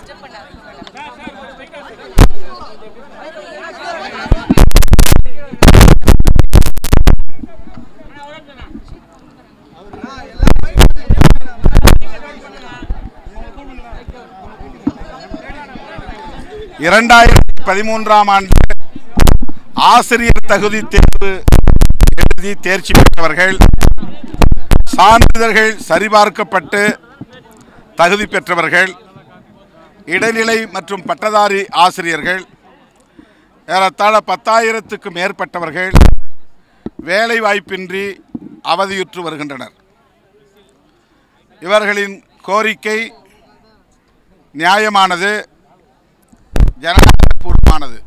இரண்டாயிரத்தி பதிமூன்றாம் ஆண்டு ஆசிரியர் தகுதி தேர்வு எழுதி தேர்ச்சி பெற்றவர்கள் சான்றிதழ்கள் சரிபார்க்கப்பட்டு தகுதி பெற்றவர்கள் இடைநிலை மற்றும் பட்டதாரி ஆசிரியர்கள் ஏறத்தாழ பத்தாயிரத்துக்கு மேற்பட்டவர்கள் வேலை வாய்ப்பின்றி அவதியுற்று வருகின்றனர் இவர்களின் கோரிக்கை நியாயமானது ஜனநாயகபூர்வமானது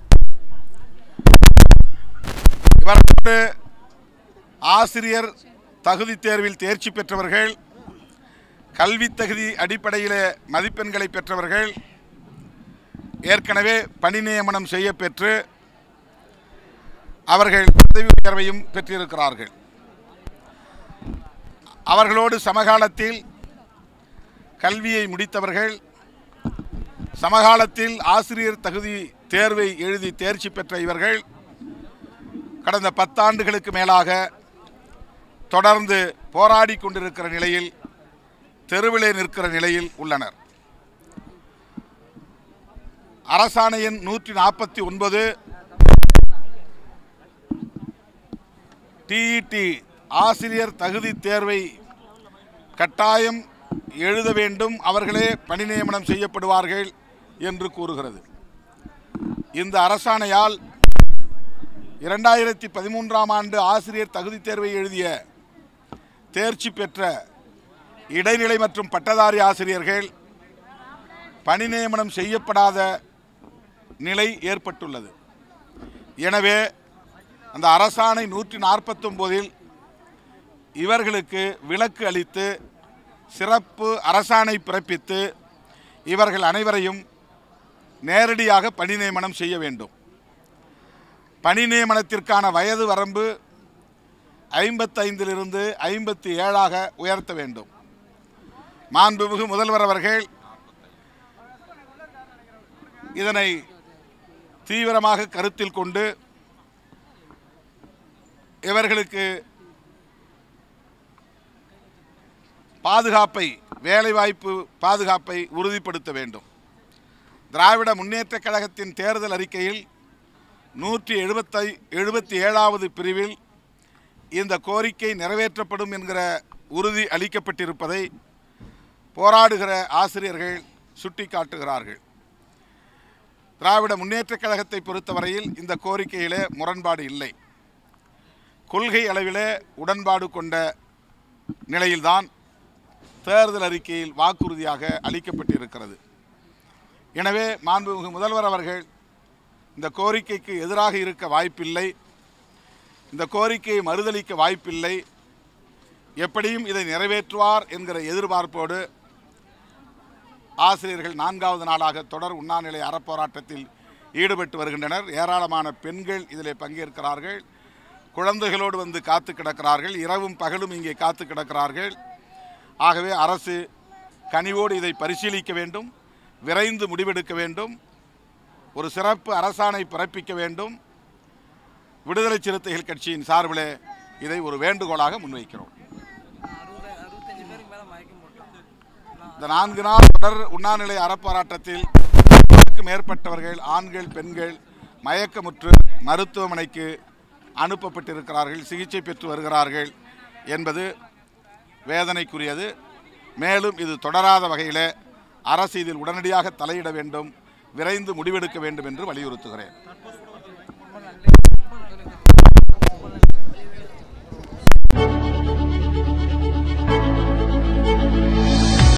இவர்களோடு ஆசிரியர் தகுதி தேர்வில் தேர்ச்சி பெற்றவர்கள் கல்வி தகுதி அடிப்படையிலே மதிப்பெண்களை பெற்றவர்கள் ஏற்கனவே பணி நியமனம் செய்ய பெற்று அவர்கள் பதவி உயர்வையும் பெற்றிருக்கிறார்கள் அவர்களோடு சமகாலத்தில் கல்வியை முடித்தவர்கள் சமகாலத்தில் ஆசிரியர் தகுதி தேர்வை எழுதி தேர்ச்சி பெற்ற இவர்கள் கடந்த பத்தாண்டுகளுக்கு மேலாக தொடர்ந்து போராடி கொண்டிருக்கிற நிலையில் தெருவிலே நிற்கிற நிலையில் உள்ளனர் அரசாணை எண் நூற்றி நாற்பத்தி ஒன்பது டிஇடி ஆசிரியர் தகுதி தேர்வை கட்டாயம் எழுத வேண்டும் அவர்களே பணி நியமனம் செய்யப்படுவார்கள் என்று கூறுகிறது இந்த அரசாணையால் இரண்டாயிரத்தி பதிமூன்றாம் ஆண்டு ஆசிரியர் தகுதி தேர்வை எழுதிய தேர்ச்சி பெற்ற இடைநிலை மற்றும் பட்டதாரி ஆசிரியர்கள் பணி நியமனம் செய்யப்படாத நிலை ஏற்பட்டுள்ளது எனவே அந்த அரசாணை நூற்றி நாற்பத்தொம்போதில் இவர்களுக்கு விலக்கு அளித்து சிறப்பு அரசாணை பிறப்பித்து இவர்கள் அனைவரையும் நேரடியாக பணி நியமனம் செய்ய வேண்டும் பணி நியமனத்திற்கான வயது வரம்பு ஐம்பத்தைந்திலிருந்து ஐம்பத்தி ஏழாக உயர்த்த வேண்டும் மாண்புமிகு முதல்வர் அவர்கள் இதனை தீவிரமாக கருத்தில் கொண்டு இவர்களுக்கு பாதுகாப்பை வேலைவாய்ப்பு பாதுகாப்பை உறுதிப்படுத்த வேண்டும் திராவிட முன்னேற்றக் கழகத்தின் தேர்தல் அறிக்கையில் நூற்றி எழுபத்தை எழுபத்தி ஏழாவது பிரிவில் இந்த கோரிக்கை நிறைவேற்றப்படும் என்கிற உறுதி அளிக்கப்பட்டிருப்பதை போராடுகிற ஆசிரியர்கள் சுட்டிக்காட்டுகிறார்கள் திராவிட முன்னேற்றக் கழகத்தை பொறுத்தவரையில் இந்த கோரிக்கையிலே முரண்பாடு இல்லை கொள்கை அளவிலே உடன்பாடு கொண்ட நிலையில்தான் தேர்தல் அறிக்கையில் வாக்குறுதியாக அளிக்கப்பட்டிருக்கிறது எனவே மாண்புமிகு முதல்வர் அவர்கள் இந்த கோரிக்கைக்கு எதிராக இருக்க வாய்ப்பில்லை இந்த கோரிக்கையை மறுதளிக்க வாய்ப்பில்லை எப்படியும் இதை நிறைவேற்றுவார் என்கிற எதிர்பார்ப்போடு ஆசிரியர்கள் நான்காவது நாளாக தொடர் உண்ணாநிலை அறப்போராட்டத்தில் ஈடுபட்டு வருகின்றனர் ஏராளமான பெண்கள் இதில் பங்கேற்கிறார்கள் குழந்தைகளோடு வந்து காத்து கிடக்கிறார்கள் இரவும் பகலும் இங்கே காத்து கிடக்கிறார்கள் ஆகவே அரசு கனிவோடு இதை பரிசீலிக்க வேண்டும் விரைந்து முடிவெடுக்க வேண்டும் ஒரு சிறப்பு அரசாணை பிறப்பிக்க வேண்டும் விடுதலை சிறுத்தைகள் கட்சியின் சார்பிலே இதை ஒரு வேண்டுகோளாக முன்வைக்கிறோம் அறுபது அறுபத்தஞ்சு பேருக்கு மேலே மயக்கம் போட்டோம் இந்த நான்கு நாள் தொடர் உண்ணாநிலை அறப்போராட்டத்தில் நூறுக்கும் மேற்பட்டவர்கள் ஆண்கள் பெண்கள் மயக்கமுற்று மருத்துவமனைக்கு அனுப்பப்பட்டிருக்கிறார்கள் சிகிச்சை பெற்று வருகிறார்கள் என்பது வேதனைக்குரியது மேலும் இது தொடராத வகையில் அரசு இதில் உடனடியாக தலையிட வேண்டும் விரைந்து முடிவெடுக்க வேண்டும் என்று வலியுறுத்துகிறேன்